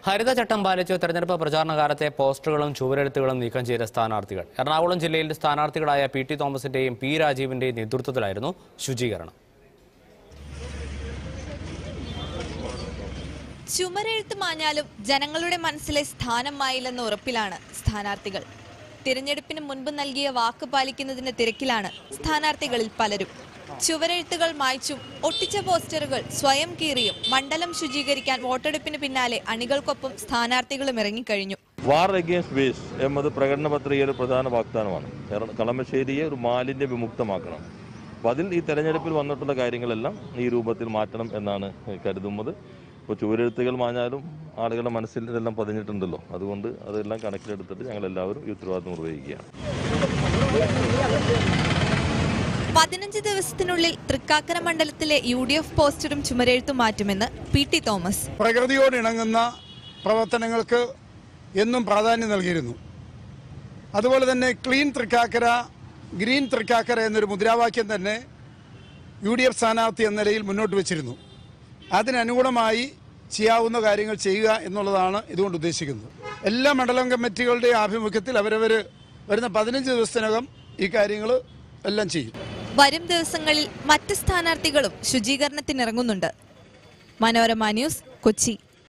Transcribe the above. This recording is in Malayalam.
ഹരിതചട്ടം പാലിച്ച് തെരഞ്ഞെടുപ്പ് പ്രചാരണ കാലത്തെ പോസ്റ്ററുകളും ചുവരെഴുത്തുകളും നീക്കം ചെയ്ത സ്ഥാനാർത്ഥികൾ എറണാകുളം ജില്ലയിൽ സ്ഥാനാർത്ഥികളായ പി ടി തോമസിന്റെയും പി രാജീവിന്റെയും നേതൃത്വത്തിലായിരുന്നു ശുചീകരണം ചുമരെഴുത്ത് മാഞ്ഞാലും ജനങ്ങളുടെ മനസ്സിലെ സ്ഥാനം മായില്ലെന്ന ഉറപ്പിലാണ് സ്ഥാനാർത്ഥികൾ തിരഞ്ഞെടുപ്പിന് മുൻപ് നൽകിയ വാക്ക് പാലിക്കുന്നതിന്റെ തിരക്കിലാണ് സ്ഥാനാർത്ഥികളിൽ പലരും ചുവരെഴുത്തുകൾ മായ്ച്ചും ഒട്ടിച്ച പോസ്റ്ററുകൾ സ്വയം കീറിയും മണ്ഡലം ശുചീകരിക്കാൻ വോട്ടെടുപ്പിന് പിന്നാലെ അണികൾക്കൊപ്പം സ്ഥാനാർത്ഥികളും ഇറങ്ങിക്കഴിഞ്ഞു വാർ അഗെയിൻസ്റ്റ് വേസ്റ്റ് എന്നത് പ്രകടന പത്രികയുടെ പ്രധാന വാഗ്ദാനമാണ് കേരള- കളമശ്ശേരിയെ ഒരു മാലിന്യ വിമുക്തമാക്കണം അപ്പം അതിൽ ഈ തെരഞ്ഞെടുപ്പിൽ വന്നിട്ടുള്ള കാര്യങ്ങളെല്ലാം ഈ രൂപത്തിൽ മാറ്റണം എന്നാണ് കരുതുന്നത് ഇപ്പോൾ ചുവരെഴുത്തുകൾ മാഞ്ഞാലും ആളുകളുടെ മനസ്സിൽ ഇതെല്ലാം പതിഞ്ഞിട്ടുണ്ടല്ലോ അതുകൊണ്ട് അതെല്ലാം കണക്കിലെടുത്തിട്ട് ഞങ്ങൾ എല്ലാവരും ഈ ഉത്തരവാദിത്വം നിർവഹിക്കുകയാണ് പതിനഞ്ച് ദിവസത്തിനുള്ളിൽ തൃക്കാക്കര മണ്ഡലത്തിലെ യു ഡി എഫ് പോസ്റ്ററും ചുമരെഴുത്തും മാറ്റുമെന്ന് പി ടി തോമസ് പ്രകൃതിയോട് ഇണങ്ങുന്ന പ്രവർത്തനങ്ങൾക്ക് എന്നും പ്രാധാന്യം നൽകിയിരുന്നു അതുപോലെ തന്നെ ക്ലീൻ തൃക്കാക്കര ഗ്രീൻ തൃക്കാക്കര എന്നൊരു മുദ്രാവാക്യം തന്നെ യു ഡി എഫ് സ്ഥാനാർത്ഥി എന്ന നിലയിൽ മുന്നോട്ട് വെച്ചിരുന്നു അതിനനുകൂലമായി ചെയ്യാവുന്ന കാര്യങ്ങൾ ചെയ്യുക എന്നുള്ളതാണ് ഇതുകൊണ്ട് ഉദ്ദേശിക്കുന്നത് എല്ലാ മണ്ഡലം കമ്മിറ്റികളുടെയും ആഭിമുഖ്യത്തിൽ അവരവർ വരുന്ന പതിനഞ്ച് ദിവസത്തിനകം ഈ കാര്യങ്ങൾ എല്ലാം ചെയ്യും വരും ദിവസങ്ങളിൽ മറ്റ് സ്ഥാനാർത്ഥികളും ശുചീകരണത്തിനിറങ്ങുന്നുണ്ട് മനോരമ ന്യൂസ് കൊച്ചി